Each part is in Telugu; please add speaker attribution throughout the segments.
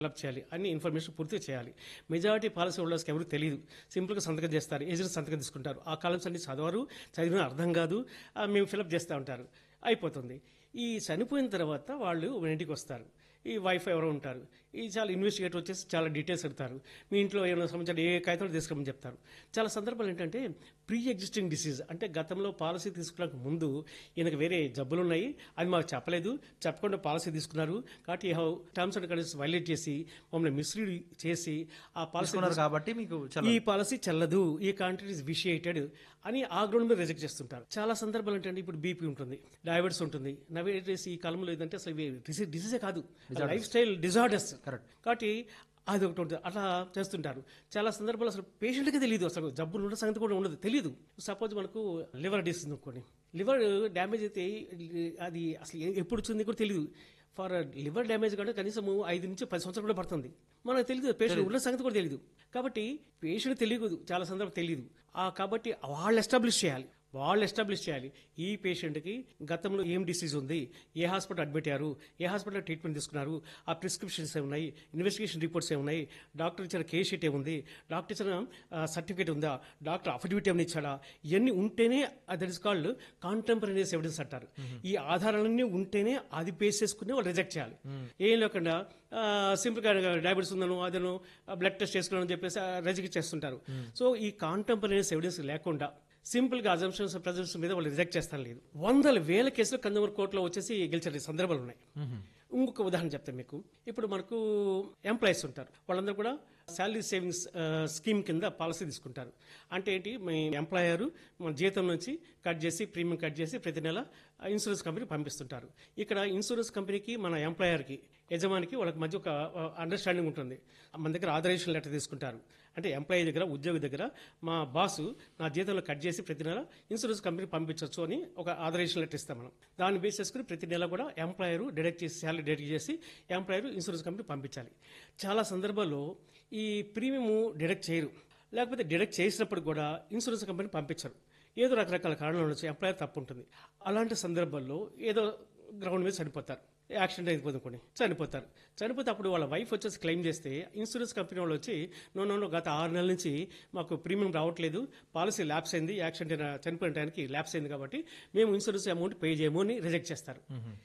Speaker 1: ఫిలప్ చేయాలి అన్ని ఇన్ఫర్మేషన్ పూర్తిగా చేయాలి మెజారిటీ పాలసీ హోల్డర్స్కి ఎవరు తెలియదు సింపుల్గా సంతకం చేస్తారు ఏజెంట్ సంతకం తీసుకుంటారు ఆ కాలమ్స్ అన్ని చదవరు చదివిన అర్థం కాదు ఆ, మేము ఫిలప్ చేస్తూ ఉంటారు అయిపోతుంది ఈ చనిపోయిన తర్వాత వాళ్ళు మన ఇంటికి వస్తారు ఈ వైఫ్ ఎవరో ఉంటారు ఈ చాలా ఇన్వెస్టిగేటర్ వచ్చేసి చాలా డీటెయిల్స్ అడుగుతారు మీ ఇంట్లో ఏమైనా సంబంధించిన ఏ కాగితాలు తీసుకురమని చెప్తారు చాలా సందర్భాలు ఏంటంటే ప్రీ ఎగ్జిస్టింగ్ డిసీజ్ అంటే గతంలో పాలసీ తీసుకోవడానికి ముందు ఈయనకు వేరే జబ్బులు ఉన్నాయి అది మాకు చెప్పలేదు చెప్పకుండా పాలసీ తీసుకున్నారు కాబట్టి టర్మ్స్ అండ్ కండిషన్స్ వైలేట్ చేసి మమ్మల్ని మిస్లీడ్ చేసి ఆ పాలసీ
Speaker 2: తీసుకున్నారు కాబట్టి మీకు చాలా
Speaker 1: ఈ పాలసీ చెల్లదు ఈ కాంట్రాక్ట్ ఇస్ విషియేటెడ్ అని ఆ గ్రౌండ్ మీద రిజెక్ట్ చేస్తుంటారు చాలా సందర్భాలు ఏంటంటే ఇప్పుడు బీపీ ఉంటుంది డయాబెటీస్ ఉంటుంది నవేడేస్ ఈ కాలంలో ఏంటంటే అసలు ఇవి డిసీజ్ డిసీజే కాదు లైఫ్ స్టైల్ డిజార్డర్స్
Speaker 2: కరెక్ట్
Speaker 1: కాబట్టి అది ఒకటి ఉంటుంది అట్లా చేస్తుంటారు చాలా సందర్భాలు అసలు పేషెంట్కి తెలియదు అసలు జబ్బులు ఉన్న సంగతి కూడా ఉండదు తెలియదు సపోజ్ మనకు లివర్ డిసీజ్ అనుకోండి లివర్ డ్యామేజ్ అయితే అది అసలు ఎ- ఎప్పుడు వచ్చింది కూడా తెలియదు ఫర్ లివర్ డ్యామేజ్ కంటే కనీసం ఐదు నుంచి పది సంవత్సరాలు కూడా పడుతుంది మనకు తెలియదు పేషెంట్ ఉన్న సంగతి కూడా తెలియదు కాబట్టి పేషెంట్ తెలియదు చాలా సందర్భం తెలియదు ఆ కాబట్టి వాళ్ళు ఎస్టాబ్లిష్ చేయాలి వాళ్ళు ఎస్టాబ్లిష్ చేయాలి ఈ పేషెంట్కి గతంలో ఏం డిసీజ్ ఉంది ఏ హాస్పిటల్ అడ్మిట్ అయ్యారు ఏ హాస్పిటల్ ట్రీట్మెంట్ తీసుకున్నారు ఆ ప్రిస్క్రిప్షన్స్ ఏమున్నాయి ఇన్వెస్టిగేషన్ రిపోర్ట్స్ ఏమున్నాయి డాక్టర్ ఇచ్చిన కేస్ షీట్ ఏముంది డాక్టర్ ఇచ్చిన సర్టిఫికేట్ ఉందా డాక్టర్ అఫిడవిట్ ఏమైనా ఇచ్చాడా ఇవన్నీ ఉంటేనే that is called contemporaries evidence అంటారు ఈ ఆధారాలన్నీ ఉంటేనే అది బేస్ చేసుకుని వాళ్ళు రిజెక్ట్ చేయాలి ఏం లేకుండా సింపుల్గా డయాబెటీస్ ఉందను అదను బ్లడ్ టెస్ట్ చేసుకున్నాను అని చెప్పేసి రిజెక్ట్ చేస్తుంటారు సో ఈ కాంటెంపరీస్ ఎవిడెన్స్ లేకుండా సింపుల్ గా అజంప్షన్స్ ప్రజెంట్స్ మీద వాళ్ళు రిజెక్ట్ చేస్తాను లేదు వందల వేల కేసులు కన్జ్యూమర్ కోర్టులో వచ్చేసి గెలిచిన సందర్భాలు ఉన్నాయి ఇంకొక ఉదాహరణ చెప్తాను మీకు ఇప్పుడు మనకు ఎంప్లాయీస్ ఉంటారు వాళ్ళందరూ కూడా శాలరీ సేవింగ్స్ స్కీమ్ కింద పాలసీ తీసుకుంటారు అంటే ఏంటి మీ ఎంప్లాయర్ మన జీతం నుంచి కట్ చేసి ప్రీమియం కట్ చేసి ప్రతి నెల ఇన్సూరెన్స్ కంపెనీ పంపిస్తుంటారు ఇక్కడ ఇన్సూరెన్స్ కంపెనీకి మన ఎంప్లాయర్కి యజమానికి వాళ్ళకి మధ్య ఒక అండర్స్టాండింగ్ ఉంటుంది మన దగ్గర ఆథరైజేషన్ లెటర్ తీసుకుంటారు అంటే ఎంప్లాయీ దగ్గర ఉద్యోగి దగ్గర మా బాసు నా జీతంలో కట్ చేసి ప్రతి నెల ఇన్సూరెన్స్ కంపెనీ పంపించవచ్చు అని ఒక ఆథరైజేషన్ లెటర్ ఇస్తాం మనం దాన్ని బేస్ చేసుకుని ప్రతి నెల కూడా ఎంప్లాయర్ డిడక్ట్ చేసి శాలరీ డిడక్ట్ చేసి ఎంప్లాయర్ ఇన్సూరెన్స్ కంపెనీ పంపించాలి చాలా సందర్భాల్లో ఈ ప్రీమియం డిడక్ట్ చేయరు లేకపోతే డిడక్ట్ చేసినప్పుడు కూడా ఇన్సూరెన్స్ కంపెనీ పంపించరు ఏదో రకరకాల కారణాల నుంచి ఎంప్లాయర్ తప్పు ఉంటుంది అలాంటి సందర్భాల్లో ఏదో గ్రౌండ్ మీద చనిపోతారు యాక్సిడెంట్ అయిపోతుంది కొన్ని చనిపోతారు చనిపోతే అప్పుడు వాళ్ళ వైఫ్ వచ్చేసి క్లెయిమ్ చేస్తే ఇన్సూరెన్స్ కంపెనీ వాళ్ళు వచ్చి నో నో నో గత ఆరు నెలల నుంచి మాకు ప్రీమియం రావట్లేదు పాలసీ ల్యాప్స్ అయింది యాక్సిడెంట్ అయిన చనిపోయిన టైంకి ల్యాప్స్ అయింది కాబట్టి మేము ఇన్సూరెన్స్ అమౌంట్ పే చేయము అని రిజెక్ట్ చేస్తారు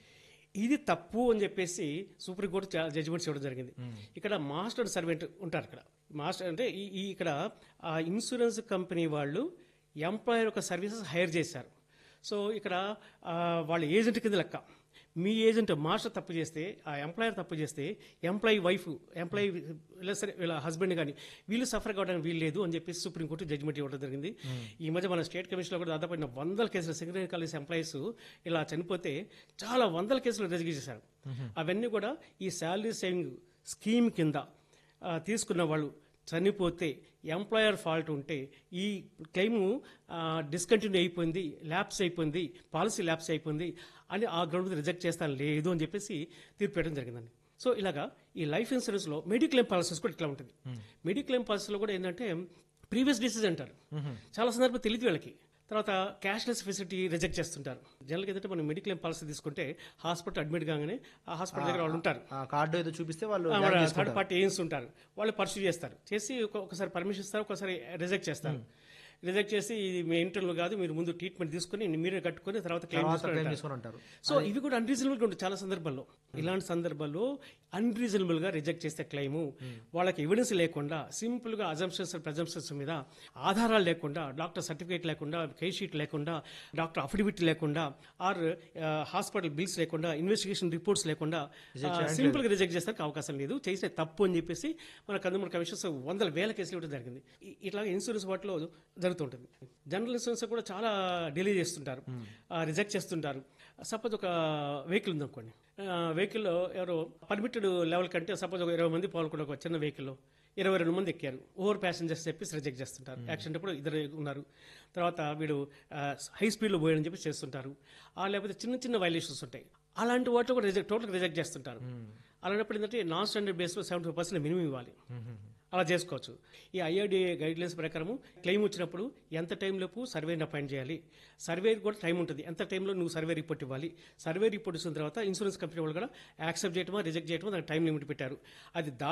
Speaker 1: ఇది తప్పు అని చెప్పేసి సుప్రీంకోర్టు జడ్జిమెంట్స్ ఇవ్వడం జరిగింది ఇక్కడ మాస్టర్ సర్వెంట్ ఉంటారు ఇక్కడ మాస్టర్ అంటే ఈ ఈ ఇక్కడ ఆ ఇన్సూరెన్స్ కంపెనీ వాళ్ళు ఎంప్లాయర్ యొక్క సర్వీసెస్ హైర్ చేశారు సో ఇక్కడ ఆ, వాళ్ళ ఏజెంట్ కింద లెక్క మీ ఏజెంట్ మాస్టర్ తప్పు చేస్తే ఆ ఎంప్లాయర్ తప్పు చేస్తే ఎంప్లాయీ వైఫ్ ఎంప్లాయీ ఇలా సరే వీళ్ళ హస్బెండ్ కానీ వీళ్ళు సఫర్ కావడానికి వీలు లేదు అని చెప్పేసి సుప్రీంకోర్టు జడ్జిమెంట్ ఇవ్వడం జరిగింది ఈ మధ్య మన స్టేట్ కమిషన్లో కూడా దాదాపు ఎన్నో వందల కేసులు సెక్రటరీ కాలేజ్ ఎంప్లాయీస్ ఇలా చనిపోతే చాలా వందల కేసులు రిజెక్ట్ చేశారు అవన్నీ కూడా ఈ శాలరీ సేవింగ్ స్కీమ్ కింద ఆ, తీసుకున్న వాళ్ళు చనిపోతే ఎంప్లాయర్ ఫాల్ట్ ఉంటే ఈ క్లెయిమ్ డిస్కంటిన్యూ అయిపోయింది ల్యాప్స్ అయిపోయింది పాలసీ ల్యాప్స్ అయిపోయింది అని ఆ గ్రౌండ్ మీద రిజెక్ట్ చేస్తాను లేదు అని చెప్పేసి తీర్పు పెట్టడం జరిగిందండి సో ఇలాగా ఈ లైఫ్ ఇన్సూరెన్స్లో మెడిక్లెయిమ్ పాలసీస్ కూడా ఇట్లా ఉంటుంది మెడిక్లెయిమ్ పాలసీలో కూడా ఏంటంటే ప్రీవియస్ డిసీజ్ అంటారు చాలా సందర్భం తెలియదు వీళ్ళకి తర్వాత క్యాష్లెస్ ఫెసిలిటీ రిజెక్ట్ చేస్తుంటారు జనరల్గా ఏంటంటే మనం మెడిక్లెయిమ్ పాలసీ తీసుకుంటే హాస్పిటల్ అడ్మిట్ కాగానే ఆ హాస్పిటల్ దగ్గర వాళ్ళు ఉంటారు
Speaker 2: ఆ కార్డు ఏదో చూపిస్తే వాళ్ళు
Speaker 1: ఆ,
Speaker 2: బ్యాన్
Speaker 1: మన
Speaker 2: చేసుకుంటారు.
Speaker 1: థర్డ్ పార్టీ ఏజెంట్స్ ఉంటారు వాళ్ళు పర్సూ చేస్తారు చేసి ఒక- ఒకసారి పర్మిషన్ ఇస్తారు ఒకసారి రిజెక్ట్ చేస్తారు రిజెక్ట్ చేసి ఇది మీ ఇంటర్వ్యూ కాదు మీరు ముందు ట్రీట్మెంట్ తీసుకుని మీరే కట్టుకొని తర్వాత క్లెయిమ్
Speaker 2: తర్వాత క్లెయిమ్
Speaker 1: చేసుకుంటారు
Speaker 2: చేసుకొని అంటారు
Speaker 1: సో ఇవి కూడా అన్రీజనబుల్ గా ఉంటుంది చాలా సందర్భాల్లో ఇలాంటి సందర్భాల్లో అన్రీజనబుల్ గా రిజెక్ట్ చేస్తే క్లెయిమ్ వాళ్ళకి ఎవిడెన్స్ లేకుండా సింపుల్ గా అజంప్షన్స్ ప్రజంప్షన్స్ మీద ఆధారాలు లేకుండా డాక్టర్ సర్టిఫికేట్ లేకుండా కేస్ షీట్ లేకుండా డాక్టర్ అఫిడవిట్ లేకుండా ఆర్ హాస్పిటల్ బిల్స్ లేకుండా ఇన్వెస్టిగేషన్ రిపోర్ట్స్ లేకుండా సింపుల్ గా రిజెక్ట్ చేస్తానికి అవకాశం లేదు చేసే తప్పు అని చెప్పేసి మన కన్జ్యూమర్ కమిషన్స్ వందల వేల కేసులు ఇవ్వడం జరిగింది ఇ- ఇట్లా ఇన్సూరెన్స్ వాటిలో జరుగుతుంటుంది జనరల్ ఇన్సూరెన్స్ కూడా చాలా డిలే చేస్తుంటారు రిజెక్ట్ చేస్తుంటారు సపోజ్ ఒక వెహికల్ ఉందనుకోండి వెహికల్లో ఎవరో పర్మిటెడ్ లెవెల్ కంటే సపోజ్ ఒక ఇరవై మంది పాల్గొన్న ఒక చిన్న వెహికల్లో ఇరవై రెండు మంది ఎక్కారు ఓవర్ ప్యాసింజర్స్ చెప్పేసి రిజెక్ట్ చేస్తుంటారు యాక్సిడెంట్ అప్పుడు ఇద్దరు ఉన్నారు తర్వాత వీడు హై స్పీడ్లో పోయాడని చెప్పి చేస్తుంటారు ఆ లేకపోతే చిన్న చిన్న వైలేషన్స్ ఉంటాయి అలాంటి వాటిలో కూడా రిజెక్ట్ టోటల్ రిజెక్ట్ చేస్తుంటారు అలాంటప్పుడు ఏంటంటే నాన్ స్టాండర్డ్ బేస్లో సెవెంటీ ఫైవ్ పర్సెంట్ మినిమం ఇవ్వాలి అలా చేసుకోవచ్చు ఈ ఐఆర్డీఏ గైడ్లైన్స్ ప్రకారం క్లెయిమ్ వచ్చినప్పుడు ఎంత టైంలోపు సర్వేని అపాయింట్ చేయాలి సర్వే కూడా టైం ఉంటుంది ఎంత టైంలో నువ్వు సర్వే రిపోర్ట్ ఇవ్వాలి సర్వే రిపోర్ట్ ఇచ్చిన తర్వాత ఇన్సూరెన్స్ కంపెనీ వాళ్ళు కూడా యాక్సెప్ట్ చేయటమా రిజెక్ట్ చేయటమా దానికి టైం లిమిట్ పెట్టారు అది దా